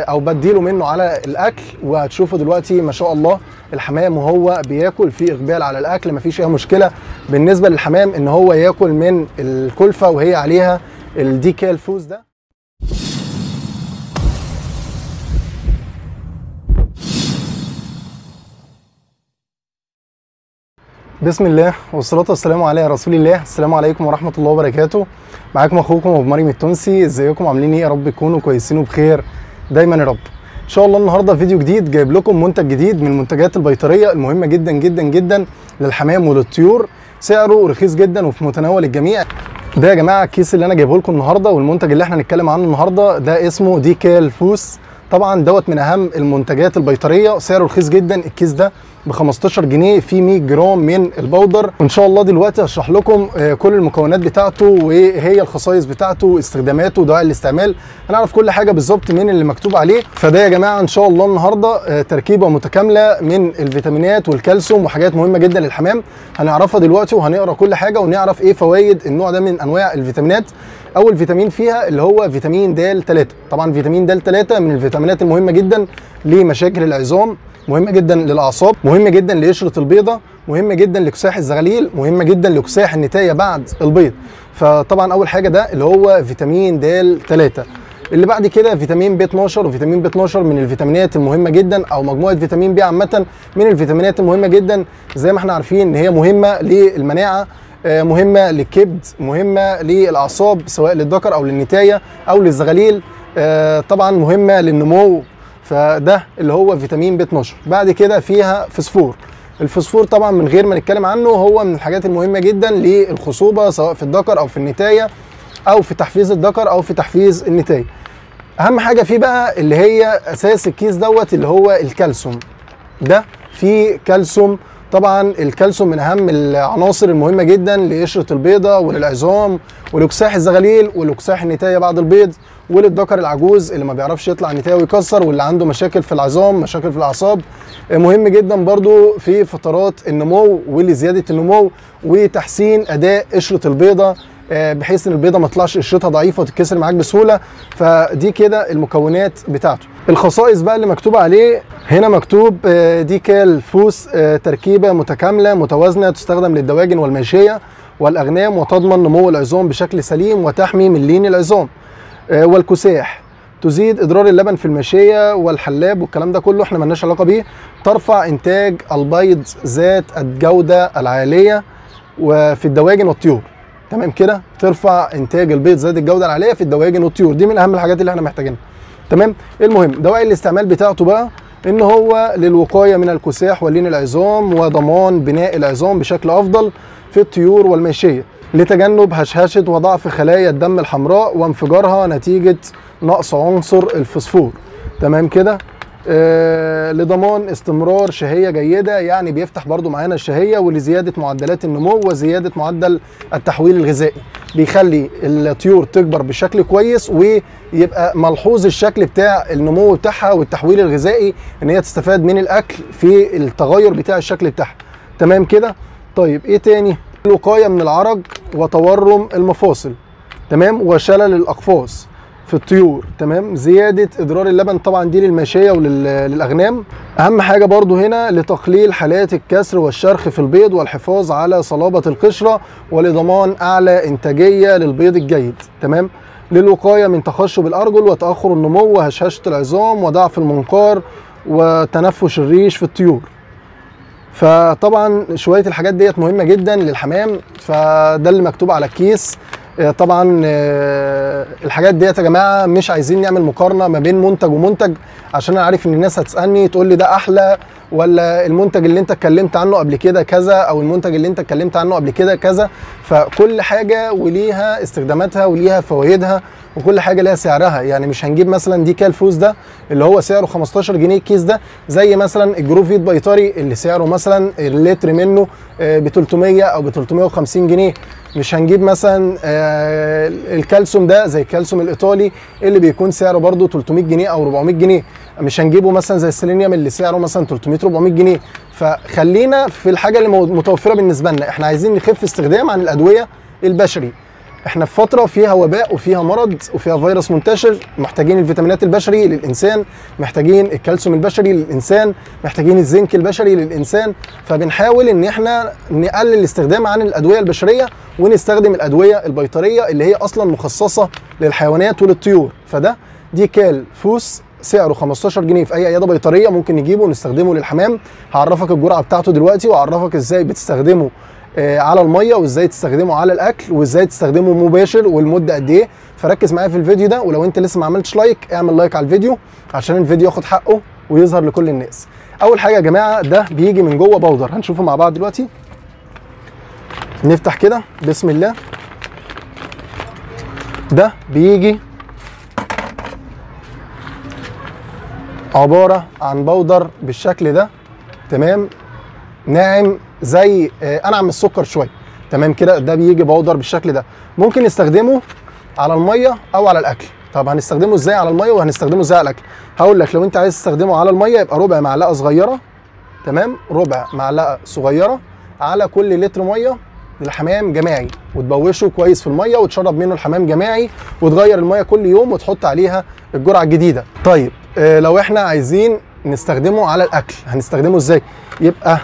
او بديله منه على الاكل وهتشوفوا دلوقتي ما شاء الله الحمام وهو بياكل في اقبال على الاكل مفيش اي مشكله بالنسبه للحمام ان هو ياكل من الكلفه وهي عليها الديكال فوز ده بسم الله والصلاة والسلام على رسول الله السلام عليكم ورحمة الله وبركاته معاكم أخوكم أبو مريم التونسي ازيكم عاملين ايه يا رب تكونوا كويسين وبخير دايما يا رب ان شاء الله النهارده فيديو جديد جايب لكم منتج جديد من المنتجات البيطريه المهمه جدا جدا جدا للحمام وللطيور سعره رخيص جدا وفي متناول الجميع ده يا جماعه الكيس اللي انا جايبه لكم النهارده والمنتج اللي احنا هنتكلم عنه النهارده ده اسمه ديكال فوس طبعا دوت من اهم المنتجات البيطريه سعره رخيص جدا الكيس ده ب 15 جنيه في 100 جرام من البودر وان شاء الله دلوقتي هشرح لكم آه، كل المكونات بتاعته وايه هي الخصائص بتاعته استخداماته دواعي الاستعمال هنعرف كل حاجه بالظبط من اللي مكتوب عليه فده يا جماعه ان شاء الله النهارده آه، تركيبه متكامله من الفيتامينات والكالسيوم وحاجات مهمه جدا للحمام هنعرفها دلوقتي وهنقرا كل حاجه ونعرف ايه فوائد النوع ده من انواع الفيتامينات اول فيتامين فيها اللي هو فيتامين د 3 طبعا فيتامين د 3 من الفيتامينات المهمه جدا لمشاكل العظام مهمه جدا للاعصاب مهمه جدا لقشره البيضه مهمه جدا لكساح الزغاليل مهمه جدا لكساح النتايه بعد البيض فطبعا اول حاجه ده اللي هو فيتامين د 3 اللي بعد كده فيتامين بي 12 وفيتامين بي 12 من الفيتامينات المهمه جدا او مجموعه فيتامين بي عامه من الفيتامينات المهمه جدا زي ما احنا عارفين ان هي مهمه للمناعه آه، مهمه للكبد مهمه للاعصاب سواء للذكر او للنتايه او للزغاليل آه، طبعا مهمه للنمو فده اللي هو فيتامين بي 12 بعد كده فيها فسفور الفسفور طبعا من غير ما نتكلم عنه هو من الحاجات المهمه جدا للخصوبه سواء في الذكر او في النتايه او في تحفيز الذكر او في تحفيز النتايه اهم حاجه فيه بقى اللي هي اساس الكيس دوت اللي هو الكالسيوم ده فيه كالسيوم طبعا الكالسيوم من اهم العناصر المهمه جدا لقشره البيضه وللعظام ولكساح الزغاليل ولكساح النتايه بعد البيض وللذكر العجوز اللي ما بيعرفش يطلع نتايه ويكسر واللي عنده مشاكل في العظام مشاكل في الاعصاب مهم جدا برضو في فترات النمو ولزياده النمو وتحسين اداء قشره البيضه آه، بحيث ان البيضه ما تطلعش قشرتها ضعيفه وتتكسر معاك بسهوله فدي كده المكونات بتاعته الخصائص بقى اللي مكتوب عليه هنا مكتوب آه، ديكال فوس آه، تركيبه متكامله متوازنه تستخدم للدواجن والماشيه والاغنام وتضمن نمو العظام بشكل سليم وتحمي من لين العظام آه، والكساح تزيد اضرار اللبن في الماشيه والحلاب والكلام ده كله احنا ملناش علاقه بيه ترفع انتاج البيض ذات الجوده العاليه وفي الدواجن والطيور تمام كده ترفع انتاج البيض ذات الجوده العاليه في الدواجن والطيور دي من اهم الحاجات اللي احنا محتاجينها تمام المهم دواعي الاستعمال بتاعته بقى ان هو للوقايه من الكساح ولين العظام وضمان بناء العظام بشكل افضل في الطيور والماشيه لتجنب هشهشه وضعف خلايا الدم الحمراء وانفجارها نتيجه نقص عنصر الفسفور تمام كده آه لضمان استمرار شهية جيدة يعني بيفتح برضو معانا الشهية ولزيادة معدلات النمو وزيادة معدل التحويل الغذائي بيخلي الطيور تكبر بشكل كويس ويبقى ملحوظ الشكل بتاع النمو بتاعها والتحويل الغذائي ان هي تستفاد من الاكل في التغير بتاع الشكل بتاعها تمام كده طيب ايه تاني الوقاية من العرج وتورم المفاصل تمام وشلل الاقفاص في الطيور تمام زياده اضرار اللبن طبعا دي للماشيه وللاغنام اهم حاجه برضو هنا لتقليل حالات الكسر والشرخ في البيض والحفاظ على صلابه القشره ولضمان اعلى انتاجيه للبيض الجيد تمام للوقايه من تخشب الارجل وتاخر النمو وهشاشه العظام وضعف المنقار وتنفش الريش في الطيور فطبعا شويه الحاجات ديت مهمه جدا للحمام فده اللي مكتوب على الكيس آه، طبعا آه، الحاجات ديت يا جماعه مش عايزين نعمل مقارنه ما بين منتج ومنتج عشان انا عارف ان الناس هتسالني تقول لي ده احلى ولا المنتج اللي انت اتكلمت عنه قبل كده كذا او المنتج اللي انت اتكلمت عنه قبل كده كذا فكل حاجه وليها استخداماتها وليها فوائدها وكل حاجه ليها سعرها يعني مش هنجيب مثلا دي كالفوز ده اللي هو سعره 15 جنيه الكيس ده زي مثلا الجروفيت بيطري اللي سعره مثلا اللتر منه ب 300 او ب 350 جنيه مش هنجيب مثلا آه، الكالسيوم ده زي الكالسيوم الايطالي اللي بيكون سعره برضه 300 جنيه او 400 جنيه مش هنجيبه مثلا زي السيلينيوم اللي سعره مثلا 300 400 جنيه فخلينا في الحاجه اللي مو- متوفره بالنسبه لنا احنا عايزين نخف استخدام عن الادويه البشري احنا في فتره فيها وباء وفيها مرض وفيها فيروس منتشر محتاجين الفيتامينات البشري للانسان محتاجين الكالسيوم البشري للانسان محتاجين الزنك البشري للانسان فبنحاول ان احنا نقلل الاستخدام عن الادويه البشريه ونستخدم الادويه البيطريه اللي هي اصلا مخصصه للحيوانات وللطيور فده دي كال فوس سعره 15 جنيه في اي عياده بيطريه ممكن نجيبه ونستخدمه للحمام هعرفك الجرعه بتاعته دلوقتي واعرفك ازاي بتستخدمه آه، على الميه وازاي تستخدمه على الاكل وازاي تستخدمه مباشر والمده قد ايه فركز معايا في الفيديو ده ولو انت لسه ما عملتش لايك اعمل لايك على الفيديو عشان الفيديو ياخد حقه ويظهر لكل الناس اول حاجه يا جماعه ده بيجي من جوه بودر هنشوفه مع بعض دلوقتي نفتح كده بسم الله ده بيجي عباره عن بودر بالشكل ده تمام ناعم زي آه، انعم من السكر شويه تمام كده ده بيجي بودر بالشكل ده ممكن نستخدمه على الميه او على الاكل طب هنستخدمه ازاي على الميه وهنستخدمه ازاي على الاكل هقول لك لو انت عايز تستخدمه على الميه يبقى ربع معلقه صغيره تمام ربع معلقه صغيره على كل لتر ميه للحمام جماعي وتبوشه كويس في الميه وتشرب منه الحمام جماعي وتغير الميه كل يوم وتحط عليها الجرعه الجديده طيب آه لو احنا عايزين نستخدمه على الاكل هنستخدمه ازاي يبقى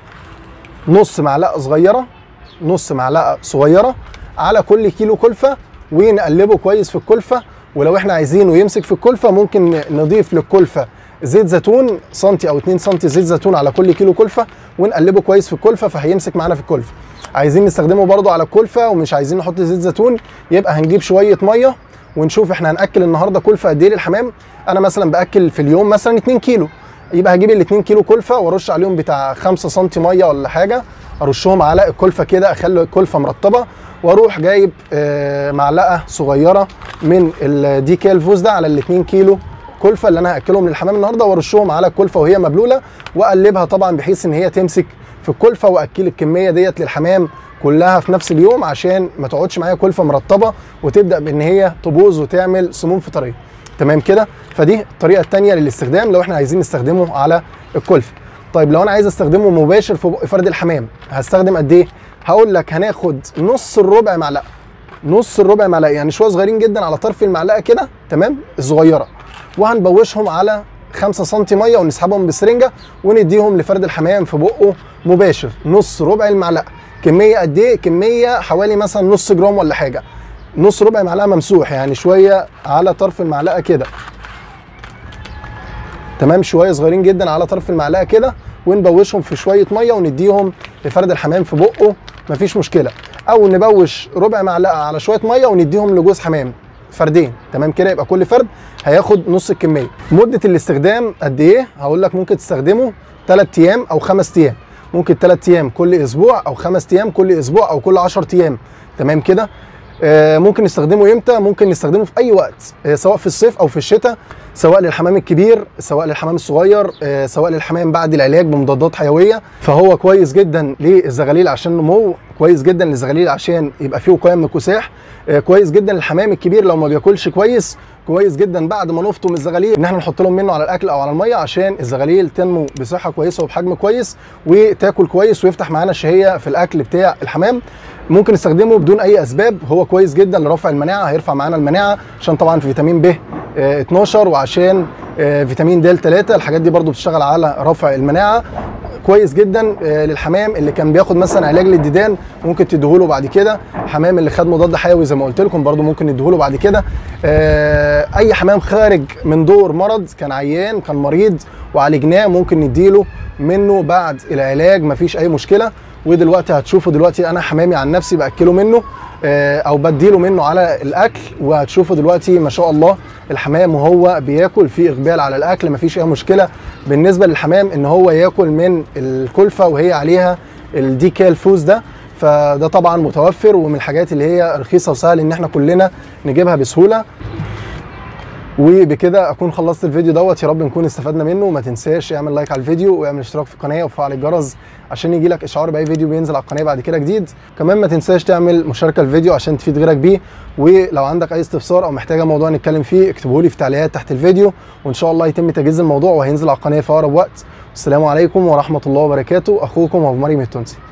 نص معلقه صغيره نص معلقه صغيره على كل كيلو كلفه ونقلبه كويس في الكلفه ولو احنا عايزينه يمسك في الكلفه ممكن نضيف للكلفه زيت زيتون سنتي او 2 سنتي زيت زيتون على كل كيلو كلفه ونقلبه كويس في الكلفه فهيمسك معانا في الكلفه عايزين نستخدمه برضو على الكلفه ومش عايزين نحط زيت زيتون يبقى هنجيب شويه ميه ونشوف احنا هناكل النهارده كلفه قد ايه للحمام انا مثلا باكل في اليوم مثلا 2 كيلو يبقى هجيب ال 2 كيلو كلفه وارش عليهم بتاع 5 سم ميه ولا حاجه ارشهم على الكلفه كده اخلي الكلفه مرطبه واروح جايب آه، معلقه صغيره من الدي كالفوز ده على ال 2 كيلو كلفه اللي انا هاكلهم للحمام النهارده وارشهم على الكلفه وهي مبلوله واقلبها طبعا بحيث ان هي تمسك في الكلفه واكل الكميه ديت للحمام كلها في نفس اليوم عشان ما تقعدش معايا كلفه مرطبه وتبدا بان هي تبوظ وتعمل سموم فطريه تمام كده فدي الطريقه الثانيه للاستخدام لو احنا عايزين نستخدمه على الكلفه طيب لو انا عايز استخدمه مباشر في بق فرد الحمام هستخدم قد ايه هقول لك هناخد نص الربع معلقه نص الربع معلقه يعني شويه صغيرين جدا على طرف المعلقه كده تمام الصغيره وهنبوشهم على 5 سم ميه ونسحبهم بسرنجه ونديهم لفرد الحمام في بقه مباشر نص ربع المعلقه كميه قد ايه كميه حوالي مثلا نص جرام ولا حاجه نص ربع معلقه ممسوح يعني شويه على طرف المعلقه كده تمام شويه صغيرين جدا على طرف المعلقه كده ونبوشهم في شويه ميه ونديهم لفرد الحمام في بقه مفيش مشكله او نبوش ربع معلقه على شويه ميه ونديهم لجوز حمام فردين تمام كده يبقى كل فرد هياخد نص الكميه مده الاستخدام قد ايه هقول لك ممكن تستخدمه 3 ايام او 5 ايام ممكن 3 ايام كل اسبوع او 5 ايام كل اسبوع او كل 10 ايام تمام كده آه، ممكن نستخدمه امتى ممكن نستخدمه في اي وقت آه، سواء في الصيف او في الشتاء سواء للحمام الكبير سواء للحمام الصغير آه، سواء للحمام بعد العلاج بمضادات حيويه فهو كويس جدا للزغاليل عشان نمو كويس جدا للزغاليل عشان يبقى فيه وقايه من الكساح آه، كويس جدا للحمام الكبير لو ما بياكلش كويس كويس جدا بعد ما نفطم الزغاليل ان احنا نحط لهم منه على الاكل او على الميه عشان الزغاليل تنمو بصحه كويسه وبحجم كويس وتاكل كويس ويفتح معانا الشهيه في الاكل بتاع الحمام ممكن نستخدمه بدون اي اسباب هو كويس جدا لرفع المناعه هيرفع معانا المناعه عشان طبعا فيتامين ب آه، 12 وعشان آه، فيتامين د 3 الحاجات دي برضو بتشتغل على رفع المناعه كويس جدا آه، للحمام اللي كان بياخد مثلا علاج للديدان ممكن تديهوله بعد كده حمام اللي خد مضاد حيوي زي ما قلت لكم برضو ممكن نديهوله بعد كده آه، اي حمام خارج من دور مرض كان عيان كان مريض وعالجناه ممكن نديله منه بعد العلاج مفيش اي مشكله ودلوقتي هتشوفوا دلوقتي انا حمامي عن نفسي باكله منه آه، او بديله منه على الاكل وهتشوفوا دلوقتي ما شاء الله الحمام وهو بياكل في اقبال على الاكل مفيش اي مشكله بالنسبه للحمام ان هو ياكل من الكلفه وهي عليها الديكال فوز ده فده طبعا متوفر ومن الحاجات اللي هي رخيصه وسهل ان احنا كلنا نجيبها بسهوله وبكده اكون خلصت الفيديو دوت يا رب نكون استفدنا منه وما تنساش اعمل لايك على الفيديو واعمل اشتراك في القناه وفعل الجرس عشان يجي لك اشعار باي فيديو بينزل على القناه بعد كده جديد كمان ما تنساش تعمل مشاركه الفيديو عشان تفيد غيرك بيه ولو عندك اي استفسار او محتاجه موضوع نتكلم فيه اكتبه لي في تعليقات تحت الفيديو وان شاء الله يتم تجهيز الموضوع وهينزل على القناه في اقرب وقت السلام عليكم ورحمه الله وبركاته اخوكم ابو مريم التونسي